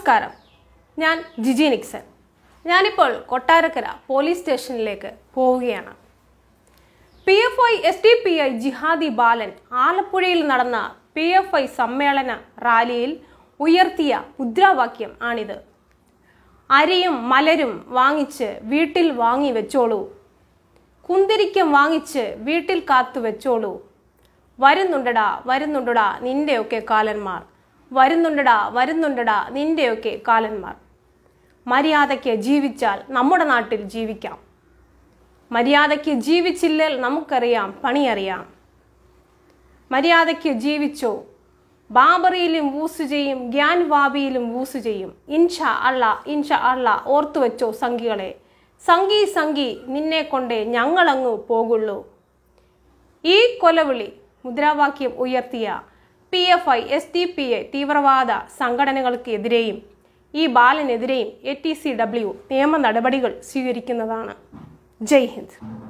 നമസ്കാരം ഞാൻ ജിജി നിക്സൺ ഞാനിപ്പോൾ കൊട്ടാരക്കര പോലീസ് സ്റ്റേഷനിലേക്ക് പോവുകയാണ് P F I S D P I ജിഹാദി ബാലൻ ആലപ്പുഴയിൽ നടന്ന പി എഫ് ഐ സമ്മേളന റാലിയിൽ ഉയർത്തിയ മുദ്രാവാക്യം ആണിത് അരിയും മലരും വാങ്ങിച്ച് വീട്ടിൽ വാങ്ങി വെച്ചോളൂ കുന്തിരിക്കം വാങ്ങിച്ച് വീട്ടിൽ കാത്തു വെച്ചോളൂ വരുന്നുണ്ടടാ വരുന്നുണ്ടടാ നിന്റെയൊക്കെ കാലന്മാർ വരുന്നുണ്ടടാ വരുന്നുണ്ടടാ നിന്റെയൊക്കെ കാലന്മാർ മര്യാദയ്ക്ക് ജീവിച്ചാൽ നമ്മുടെ നാട്ടിൽ ജീവിക്കാം മര്യാദയ്ക്ക് ജീവിച്ചില്ലേൽ നമുക്കറിയാം പണിയറിയാം മര്യാദയ്ക്ക് ജീവിച്ചോ ബാബറിയിലും വൂസ് ചെയ്യും ഗ്യാൻ വാബിയിലും വൂസ് ചെയ്യും ഇൻഷ അള്ള ഇൻഷ അള്ള ഓർത്തു വെച്ചോ സംഘികളെ സംഘി സംഘി നിന്നെ കൊണ്ടേ ഞങ്ങളങ്ങു പോകുള്ളൂ ഈ കൊലവിളി മുദ്രാവാക്യം ഉയർത്തിയ P F I S D P A തീവ്രവാദ സംഘടനകൾക്കെതിരെയും ഈ ബാലനെതിരെയും എ ടി സി ഡബ്ല്യു നിയമ നടപടികൾ സ്വീകരിക്കുന്നതാണ് ജയ് ഹിന്ദ്